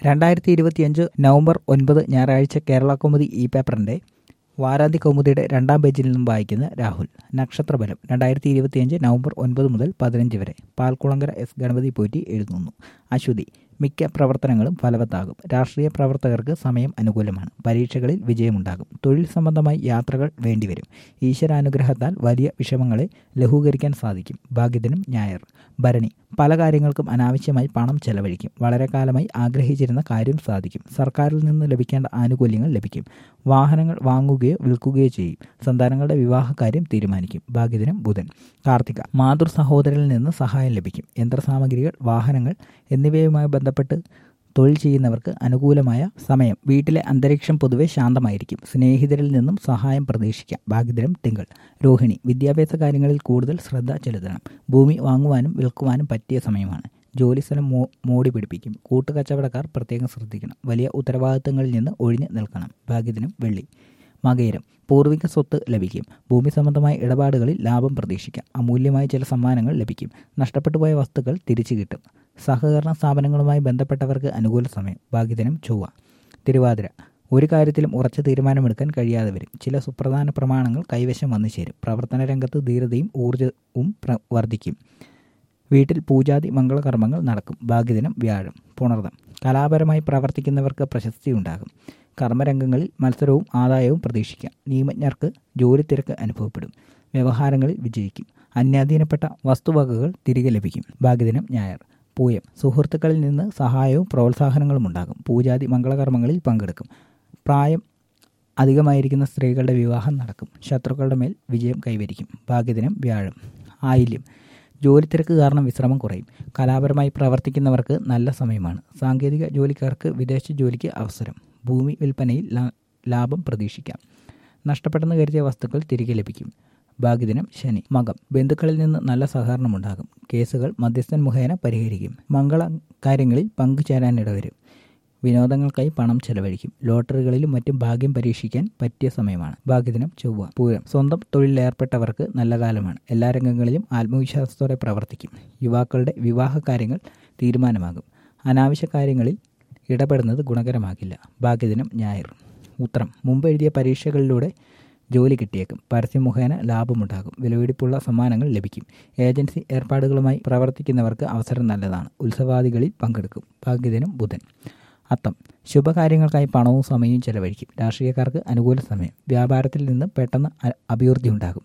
രണ്ടായിരത്തി ഇരുപത്തിയഞ്ച് നവംബർ ഒൻപത് ഞായറാഴ്ച കേരള കൗമുദി ഇ പേപ്പറിന്റെ വാരാന്തി കൗമുദിയുടെ രണ്ടാം പേജിൽ നിന്നും വായിക്കുന്ന രാഹുൽ നക്ഷത്രബലം രണ്ടായിരത്തി ഇരുപത്തിയഞ്ച് നവംബർ ഒൻപത് മുതൽ പതിനഞ്ച് വരെ പാൽക്കുളങ്കര എസ് ഗണപതി പോറ്റി എഴുതുന്നു അശ്വതി മിക്ക പ്രവർത്തനങ്ങളും ഫലവത്താകും രാഷ്ട്രീയ പ്രവർത്തകർക്ക് സമയം അനുകൂലമാണ് പരീക്ഷകളിൽ വിജയമുണ്ടാകും തൊഴിൽ സംബന്ധമായി യാത്രകൾ വേണ്ടിവരും ഈശ്വരാനുഗ്രഹത്താൽ വലിയ വിഷമങ്ങളെ ലഘൂകരിക്കാൻ സാധിക്കും ഭാഗ്യദിനം ഞായർ ഭരണി പല കാര്യങ്ങൾക്കും അനാവശ്യമായി പണം ചെലവഴിക്കും വളരെ കാലമായി ആഗ്രഹിച്ചിരുന്ന കാര്യം സാധിക്കും സർക്കാരിൽ നിന്ന് ലഭിക്കേണ്ട ആനുകൂല്യങ്ങൾ ലഭിക്കും വാഹനങ്ങൾ വാങ്ങുകയോ വിൽക്കുകയോ ചെയ്യും സന്താനങ്ങളുടെ വിവാഹകാര്യം തീരുമാനിക്കും ഭാഗ്യദിനം ബുധൻ കാർത്തിക മാതൃ സഹോദരനിൽ നിന്ന് സഹായം ലഭിക്കും യന്ത്രസാമഗ്രികൾ വാഹനങ്ങൾ എന്നിവയുമായി ബന്ധപ്പെട്ട് തൊഴിൽ ചെയ്യുന്നവർക്ക് അനുകൂലമായ സമയം വീട്ടിലെ അന്തരീക്ഷം പൊതുവെ ശാന്തമായിരിക്കും സ്നേഹിതരിൽ നിന്നും സഹായം പ്രതീക്ഷിക്കാം ഭാഗ്യദിനം തിങ്കൾ രോഹിണി വിദ്യാഭ്യാസ കാര്യങ്ങളിൽ കൂടുതൽ ശ്രദ്ധ ചെലുത്തണം ഭൂമി വാങ്ങുവാനും വിൽക്കുവാനും പറ്റിയ സമയമാണ് ജോലിസ്ഥലം മോ മോടി പിടിപ്പിക്കും കൂട്ടുകച്ചവടക്കാർ പ്രത്യേകം ശ്രദ്ധിക്കണം വലിയ ഉത്തരവാദിത്തങ്ങളിൽ നിന്ന് ഒഴിഞ്ഞു നിൽക്കണം ഭാഗ്യദിനം വെള്ളി മകയിരം പൂർവിക സ്വത്ത് ലഭിക്കും ഭൂമി സംബന്ധമായ ഇടപാടുകളിൽ ലാഭം പ്രതീക്ഷിക്കാം അമൂല്യമായ ചില സമ്മാനങ്ങൾ ലഭിക്കും നഷ്ടപ്പെട്ടു പോയ വസ്തുക്കൾ തിരിച്ചു കിട്ടും സഹകരണ സ്ഥാപനങ്ങളുമായി ബന്ധപ്പെട്ടവർക്ക് അനുകൂല സമയം ഭാഗ്യദിനം ചൊവ്വ തിരുവാതിര ഒരു കാര്യത്തിലും ഉറച്ച തീരുമാനമെടുക്കാൻ കഴിയാതെ വരും ചില സുപ്രധാന പ്രമാണങ്ങൾ കൈവശം വന്നു ചേരും പ്രവർത്തന രംഗത്ത് ധീരതയും ഊർജ്ജവും വർദ്ധിക്കും വീട്ടിൽ പൂജാതി മംഗളകർമ്മങ്ങൾ നടക്കും ഭാഗ്യദിനം വ്യാഴം പുണർദം കലാപരമായി പ്രവർത്തിക്കുന്നവർക്ക് പ്രശസ്തി ഉണ്ടാകും കർമ്മരംഗങ്ങളിൽ മത്സരവും ആദായവും പ്രതീക്ഷിക്കാം നിയമജ്ഞർക്ക് ജോലി തിരക്ക് അനുഭവപ്പെടും വ്യവഹാരങ്ങളിൽ വിജയിക്കും അന്യാധീനപ്പെട്ട വസ്തുവകകൾ തിരികെ ലഭിക്കും ഭാഗ്യദിനം ഞായർ പൂയം സുഹൃത്തുക്കളിൽ നിന്ന് സഹായവും പ്രോത്സാഹനങ്ങളും ഉണ്ടാകും പൂജാതി മംഗളകർമ്മങ്ങളിൽ പങ്കെടുക്കും പ്രായം അധികമായിരിക്കുന്ന സ്ത്രീകളുടെ വിവാഹം നടക്കും ശത്രുക്കളുടെ മേൽ വിജയം കൈവരിക്കും ഭാഗ്യദിനം വ്യാഴം ആയില്യം ജോലി തിരക്ക് കാരണം വിശ്രമം കുറയും കലാപരമായി പ്രവർത്തിക്കുന്നവർക്ക് നല്ല സമയമാണ് സാങ്കേതിക ജോലിക്കാർക്ക് വിദേശ ജോലിക്ക് അവസരം ഭൂമി വിൽപ്പനയിൽ ലാഭം പ്രതീക്ഷിക്കാം നഷ്ടപ്പെട്ടെന്ന് കരുതിയ വസ്തുക്കൾ തിരികെ ലഭിക്കും ഭാഗ്യദിനം ശനി മകം ബന്ധുക്കളിൽ നിന്ന് നല്ല സഹകരണമുണ്ടാകും കേസുകൾ മധ്യസ്ഥൻ മുഖേന പരിഹരിക്കും മംഗള കാര്യങ്ങളിൽ പങ്കുചേരാൻ ഇടവരും വിനോദങ്ങൾക്കായി പണം ചെലവഴിക്കും ലോട്ടറികളിലും മറ്റും ഭാഗ്യം പരീക്ഷിക്കാൻ പറ്റിയ സമയമാണ് ഭാഗ്യദിനം ചൊവ്വ പൂരം സ്വന്തം തൊഴിലിലേർപ്പെട്ടവർക്ക് നല്ല കാലമാണ് എല്ലാ രംഗങ്ങളിലും ആത്മവിശ്വാസത്തോടെ പ്രവർത്തിക്കും യുവാക്കളുടെ വിവാഹ കാര്യങ്ങൾ തീരുമാനമാകും അനാവശ്യ കാര്യങ്ങളിൽ ഇടപെടുന്നത് ഗുണകരമാകില്ല ഭാഗ്യദിനം ഞായർ ഉത്തരം മുമ്പ് എഴുതിയ പരീക്ഷകളിലൂടെ ജോലി കിട്ടിയേക്കും പരസ്യം മുഖേന ലാഭമുണ്ടാകും വിലപിടിപ്പുള്ള സമ്മാനങ്ങൾ ലഭിക്കും ഏജൻസി ഏർപ്പാടുകളുമായി പ്രവർത്തിക്കുന്നവർക്ക് അവസരം നല്ലതാണ് ഉത്സവാദികളിൽ പങ്കെടുക്കും ഭാഗ്യദിനം ബുധൻ അത്തം ശുഭകാര്യങ്ങൾക്കായി പണവും സമയവും ചെലവഴിക്കും രാഷ്ട്രീയക്കാർക്ക് അനുകൂല സമയം വ്യാപാരത്തിൽ നിന്ന് പെട്ടെന്ന് അഭിവൃദ്ധി ഉണ്ടാകും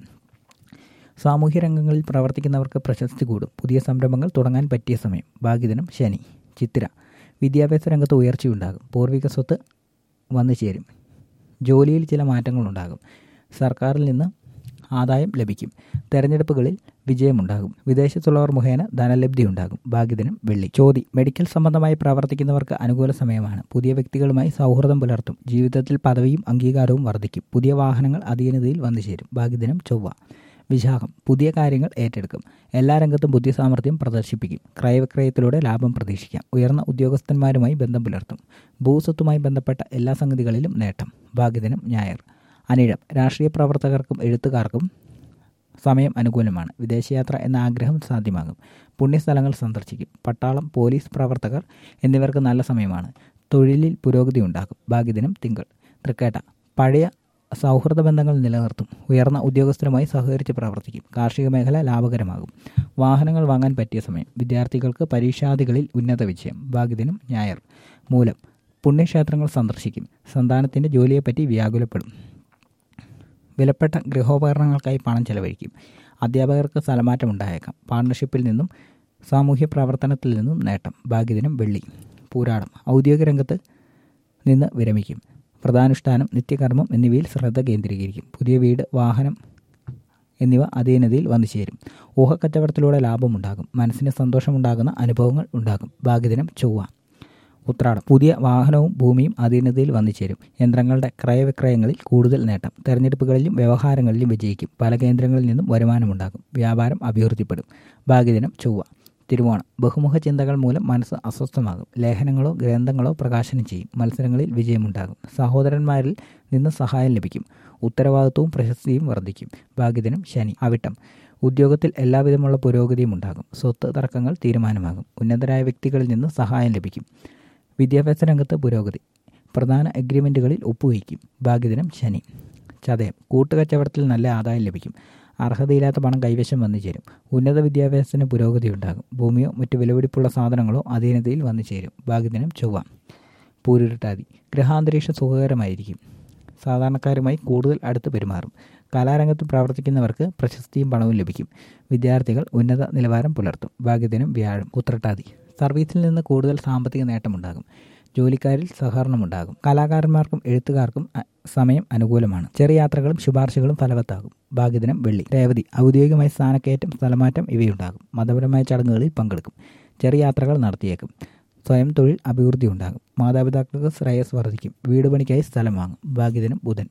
സാമൂഹ്യ രംഗങ്ങളിൽ പ്രവർത്തിക്കുന്നവർക്ക് പ്രശസ്തി കൂടും പുതിയ സംരംഭങ്ങൾ തുടങ്ങാൻ പറ്റിയ സമയം ഭാഗ്യദിനം ശനി ചിത്തിര വിദ്യാഭ്യാസ രംഗത്ത് ഉയർച്ചയുണ്ടാകും പൂർവിക സ്വത്ത് വന്നു ചേരും ജോലിയിൽ ചില മാറ്റങ്ങളുണ്ടാകും സർക്കാരിൽ നിന്ന് ആദായം ലഭിക്കും തെരഞ്ഞെടുപ്പുകളിൽ വിജയമുണ്ടാകും വിദേശത്തുള്ളവർ മുഖേന ധനലബ്ധി ഉണ്ടാകും ഭാഗ്യദിനം വെള്ളി ചോതി മെഡിക്കൽ സംബന്ധമായി പ്രവർത്തിക്കുന്നവർക്ക് അനുകൂല സമയമാണ് പുതിയ വ്യക്തികളുമായി സൗഹൃദം പുലർത്തും ജീവിതത്തിൽ പദവിയും അംഗീകാരവും വർദ്ധിക്കും പുതിയ വാഹനങ്ങൾ അധീനതയിൽ വന്നു ചേരും ഭാഗ്യദിനം ചൊവ്വ വിശാഖം പുതിയ കാര്യങ്ങൾ ഏറ്റെടുക്കും എല്ലാ രംഗത്തും ബുദ്ധിസാമർഥ്യം പ്രദർശിപ്പിക്കും ക്രയവിക്രയത്തിലൂടെ ലാഭം പ്രതീക്ഷിക്കാം ഉയർന്ന ഉദ്യോഗസ്ഥന്മാരുമായി ബന്ധം പുലർത്തും ഭൂസ്വത്തുമായി ബന്ധപ്പെട്ട എല്ലാ സംഗതികളിലും നേട്ടം ഭാഗ്യദിനം ഞായർ അനിഴം രാഷ്ട്രീയ പ്രവർത്തകർക്കും എഴുത്തുകാർക്കും സമയം അനുകൂലമാണ് വിദേശയാത്ര എന്ന ആഗ്രഹം സാധ്യമാകും പുണ്യസ്ഥലങ്ങൾ സന്ദർശിക്കും പട്ടാളം പോലീസ് പ്രവർത്തകർ എന്നിവർക്ക് നല്ല സമയമാണ് തൊഴിലിൽ പുരോഗതി ഉണ്ടാകും ഭാഗ്യദിനം തിങ്കൾ തൃക്കേട്ട പഴയ സൗഹൃദ ബന്ധങ്ങൾ നിലനിർത്തും ഉയർന്ന ഉദ്യോഗസ്ഥരുമായി സഹകരിച്ച് പ്രവർത്തിക്കും കാർഷിക മേഖല ലാഭകരമാകും വാഹനങ്ങൾ വാങ്ങാൻ പറ്റിയ സമയം വിദ്യാർത്ഥികൾക്ക് പരീക്ഷാദികളിൽ ഉന്നത വിജയം ഭാഗ്യദിനം ഞായർ മൂലം പുണ്യക്ഷേത്രങ്ങൾ സന്ദർശിക്കും സന്താനത്തിൻ്റെ ജോലിയെപ്പറ്റി വ്യാകുലപ്പെടും വിലപ്പെട്ട ഗൃഹോപകരണങ്ങൾക്കായി പണം ചെലവഴിക്കും അധ്യാപകർക്ക് സ്ഥലമാറ്റം ഉണ്ടായേക്കാം പാർട്ണർഷിപ്പിൽ നിന്നും സാമൂഹ്യ പ്രവർത്തനത്തിൽ നിന്നും നേട്ടം ഭാഗ്യദിനം വെള്ളി പൂരാടം ഔദ്യോഗിക രംഗത്ത് നിന്ന് വിരമിക്കും വ്രതാനുഷ്ഠാനം നിത്യകർമ്മം എന്നിവയിൽ ശ്രദ്ധ കേന്ദ്രീകരിക്കും പുതിയ വീട് വാഹനം എന്നിവ അധീനതയിൽ വന്നു ചേരും ഊഹക്കച്ചവടത്തിലൂടെ ലാഭമുണ്ടാകും മനസ്സിന് സന്തോഷമുണ്ടാകുന്ന അനുഭവങ്ങൾ ഉണ്ടാകും ഭാഗ്യദിനം ചൊവ്വ ഉത്രാടം പുതിയ വാഹനവും ഭൂമിയും അധീനതയിൽ വന്നു ചേരും യന്ത്രങ്ങളുടെ ക്രയവിക്രയങ്ങളിൽ കൂടുതൽ നേട്ടം തെരഞ്ഞെടുപ്പുകളിലും വ്യവഹാരങ്ങളിലും വിജയിക്കും പല കേന്ദ്രങ്ങളിൽ നിന്നും വരുമാനമുണ്ടാകും വ്യാപാരം അഭിവൃദ്ധിപ്പെടും ഭാഗ്യദിനം ചൊവ്വ തിരുവോണം ബഹുമുഖ ചിന്തകൾ മൂലം മനസ്സ് അസ്വസ്ഥമാകും ലേഖനങ്ങളോ ഗ്രന്ഥങ്ങളോ പ്രകാശനം ചെയ്യും മത്സരങ്ങളിൽ വിജയമുണ്ടാകും സഹോദരന്മാരിൽ നിന്ന് സഹായം ലഭിക്കും ഉത്തരവാദിത്വവും പ്രശസ്തിയും വർദ്ധിക്കും ഭാഗ്യദിനം ശനി അവിട്ടം ഉദ്യോഗത്തിൽ എല്ലാവിധമുള്ള പുരോഗതിയും ഉണ്ടാകും സ്വത്ത് തർക്കങ്ങൾ തീരുമാനമാകും ഉന്നതരായ വ്യക്തികളിൽ നിന്ന് സഹായം ലഭിക്കും വിദ്യാഭ്യാസ രംഗത്ത് പുരോഗതി പ്രധാന എഗ്രിമെൻറ്റുകളിൽ ഒപ്പുവയ്ക്കും ഭാഗ്യദിനം ശനി ചതയം കൂട്ടുകച്ചവടത്തിൽ നല്ല ആദായം ലഭിക്കും അർഹതയില്ലാത്ത പണം കൈവശം വന്നു ചേരും ഉന്നത വിദ്യാഭ്യാസത്തിന് പുരോഗതി ഉണ്ടാകും ഭൂമിയോ മറ്റു വിലപിടിപ്പുള്ള സാധനങ്ങളോ അധീനതയിൽ വന്നു ചേരും ഭാഗ്യദിനം ചൊവ്വ പൂരിട്ടാതി ഗ്രഹാന്തരീക്ഷം സുഖകരമായിരിക്കും സാധാരണക്കാരുമായി കൂടുതൽ അടുത്ത് പെരുമാറും കലാരംഗത്ത് പ്രവർത്തിക്കുന്നവർക്ക് പ്രശസ്തിയും പണവും ലഭിക്കും വിദ്യാർത്ഥികൾ ഉന്നത നിലവാരം പുലർത്തും ഭാഗ്യദിനം വ്യാഴം ഉത്രട്ടാതി സർവീസിൽ നിന്ന് കൂടുതൽ സാമ്പത്തിക നേട്ടമുണ്ടാകും ജോലിക്കാരിൽ സഹകരണമുണ്ടാകും കലാകാരന്മാർക്കും എഴുത്തുകാർക്കും സമയം അനുകൂലമാണ് ചെറിയ യാത്രകളും ശുപാർശകളും ഫലവത്താകും ഭാഗ്യദിനം വെള്ളി രേവതി ഔദ്യോഗികമായ സ്ഥാനക്കയറ്റം സ്ഥലമാറ്റം ഇവയുണ്ടാകും മതപരമായ ചടങ്ങുകളിൽ പങ്കെടുക്കും ചെറിയ യാത്രകൾ നടത്തിയേക്കും സ്വയം തൊഴിൽ അഭിവൃദ്ധി ഉണ്ടാകും മാതാപിതാക്കൾക്ക് ശ്രേയസ് വർദ്ധിക്കും വീട് പണിക്കായി സ്ഥലം വാങ്ങും ഭാഗ്യദിനം ബുധൻ